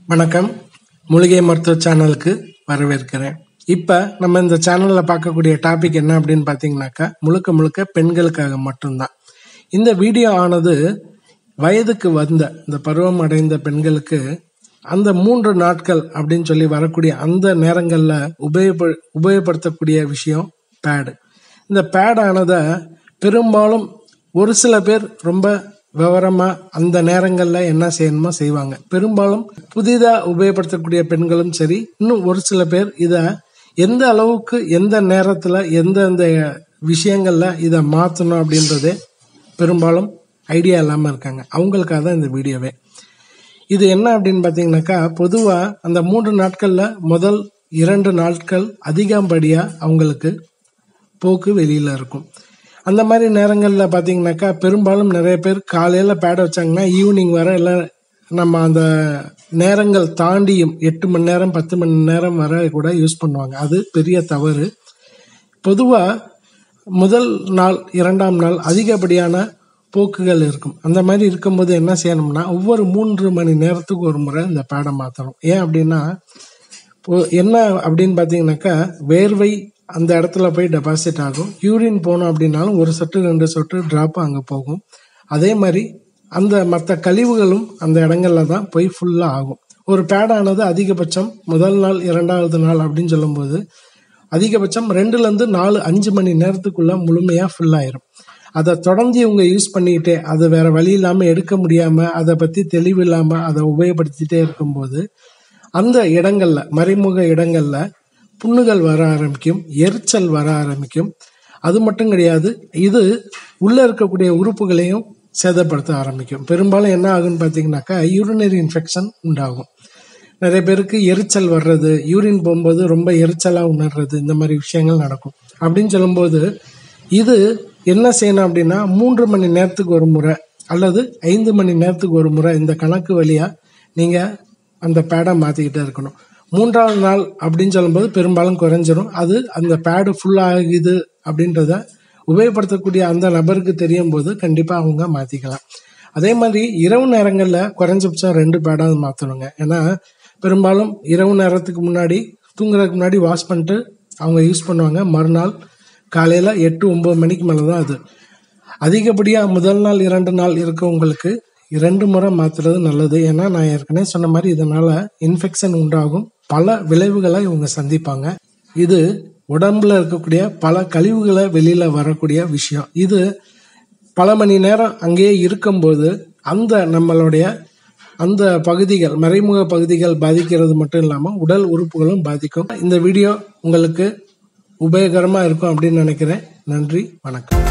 வணக்கம் மூலிகை மருத்துவ சேனலுக்கு வரவேற்கிறேன் இப்போ நம்ம இந்த சேனலில் பார்க்கக்கூடிய டாபிக் என்ன அப்படின்னு பார்த்தீங்கன்னாக்கா முழுக்க முழுக்க பெண்களுக்காக மட்டும்தான் இந்த வீடியோ ஆனது வயதுக்கு வந்த இந்த பருவம் அடைந்த பெண்களுக்கு அந்த மூன்று நாட்கள் அப்படின்னு சொல்லி வரக்கூடிய அந்த நேரங்களில் உபயோக உபயோகப்படுத்தக்கூடிய விஷயம் பேடு இந்த பேட் ஆனதை பெரும்பாலும் ஒரு சில பேர் ரொம்ப விவரமா அந்த நேரங்கள்ல என்ன செய்யணுமோ செய்வாங்க பெரும்பாலும் புதிதா உபயோகப்படுத்தக்கூடிய பெண்களும் சரி இன்னும் ஒரு சில பேர் இத எந்த அளவுக்கு எந்த நேரத்துல எந்தெந்த விஷயங்கள்ல இதை மாத்தணும் அப்படின்றதே பெரும்பாலும் ஐடியா இல்லாம இருக்காங்க அவங்களுக்காக தான் இந்த வீடியோவே இது என்ன அப்படின்னு பார்த்தீங்கன்னாக்கா பொதுவாக அந்த மூன்று நாட்களில் முதல் இரண்டு நாட்கள் அதிகப்படியா அவங்களுக்கு போக்கு வெளியில் இருக்கும் அந்த மாதிரி நேரங்களில் பார்த்தீங்கன்னாக்கா பெரும்பாலும் நிறைய பேர் காலையில் பேட வச்சாங்கன்னா ஈவினிங் வர இல்லை நம்ம அந்த நேரங்கள் தாண்டியும் எட்டு மணி நேரம் பத்து மணி நேரம் வர கூட யூஸ் பண்ணுவாங்க அது பெரிய தவறு பொதுவாக முதல் நாள் இரண்டாம் நாள் அதிகப்படியான போக்குகள் இருக்கும் அந்த மாதிரி இருக்கும்போது என்ன செய்யணும்னா ஒவ்வொரு மூன்று மணி நேரத்துக்கு ஒரு முறை இந்த பேடை மாற்றணும் ஏன் அப்படின்னா இப்போ என்ன அப்படின்னு பார்த்தீங்கன்னாக்கா வேர்வை அந்த இடத்துல போய் டெபாசிட் ஆகும் யூரின் போனோம் அப்படின்னாலும் ஒரு சொட்டு ரெண்டு சொட்டு ட்ராப் அங்கே போகும் அதே மாதிரி அந்த மற்ற கழிவுகளும் அந்த இடங்கள்ல தான் போய் ஃபுல்லாக ஆகும் ஒரு பேடானது அதிகபட்சம் முதல் நாள் இரண்டாவது நாள் அப்படின்னு சொல்லும்போது அதிகபட்சம் ரெண்டுலேருந்து நாலு அஞ்சு மணி நேரத்துக்குள்ள முழுமையாக ஃபுல் ஆயிரும் அதை தொடர்ந்து இவங்க யூஸ் பண்ணிக்கிட்டே அதை வேற வழி இல்லாமல் எடுக்க முடியாமல் அதை பற்றி தெளிவு இல்லாமல் அதை உபயோகப்படுத்திட்டே இருக்கும்போது அந்த இடங்கள்ல மறைமுக இடங்கள்ல புண்ணுகள் வர ஆரம்பிக்கும் எரிச்சல் வர ஆரம்பிக்கும் அது மட்டும் கிடையாது இது உள்ள இருக்கக்கூடிய உறுப்புகளையும் சேதப்படுத்த ஆரம்பிக்கும் பெரும்பாலும் என்ன ஆகுன்னு பார்த்தீங்கன்னாக்கா யூரினரி இன்ஃபெக்ஷன் உண்டாகும் நிறைய பேருக்கு எரிச்சல் வர்றது யூரின் போகும்போது ரொம்ப எரிச்சலாக உணர்றது இந்த மாதிரி விஷயங்கள் நடக்கும் அப்படின்னு சொல்லும்போது இது என்ன செய்யணும் அப்படின்னா மூன்று மணி நேரத்துக்கு ஒரு முறை அல்லது ஐந்து மணி நேரத்துக்கு ஒரு முறை இந்த கணக்கு வழியாக நீங்கள் அந்த பேடை மாற்றிக்கிட்டே இருக்கணும் மூன்றாவது நாள் அப்படின்னு சொல்லும்போது பெரும்பாலும் குறைஞ்சிரும் அது அந்த பேடு ஃபுல் ஆகுது அப்படின்றத உபயோகப்படுத்தக்கூடிய அந்த நபருக்கு தெரியும் போது கண்டிப்பாக அவங்க மாற்றிக்கலாம் அதே மாதிரி இரவு நேரங்களில் குறைஞ்சபட்சம் ரெண்டு பேடாவது மாற்றணுங்க ஏன்னா பெரும்பாலும் இரவு நேரத்துக்கு முன்னாடி தூங்குறதுக்கு முன்னாடி வாஷ் பண்ணிட்டு அவங்க யூஸ் பண்ணுவாங்க மறுநாள் காலையில் எட்டு ஒம்பது மணிக்கு மேலே தான் அது அதிகப்படியாக முதல் நாள் இரண்டு நாள் இருக்கவங்களுக்கு இரண்டு முறை மாத்துறது நல்லது ஏன்னா நான் ஏற்கனவே சொன்ன மாதிரி இதனால இன்ஃபெக்ஷன் உண்டாகும் பல விளைவுகளை இவங்க சந்திப்பாங்க இது உடம்புல இருக்கக்கூடிய பல கழிவுகளை வெளியில வரக்கூடிய விஷயம் இது பல மணி நேரம் அங்கேயே இருக்கும்போது அந்த நம்மளுடைய அந்த பகுதிகள் மறைமுக பகுதிகள் பாதிக்கிறது மட்டும் இல்லாமல் உடல் உறுப்புகளும் பாதிக்கும் இந்த வீடியோ உங்களுக்கு உபயோகரமாக இருக்கும் அப்படின்னு நினைக்கிறேன் நன்றி வணக்கம்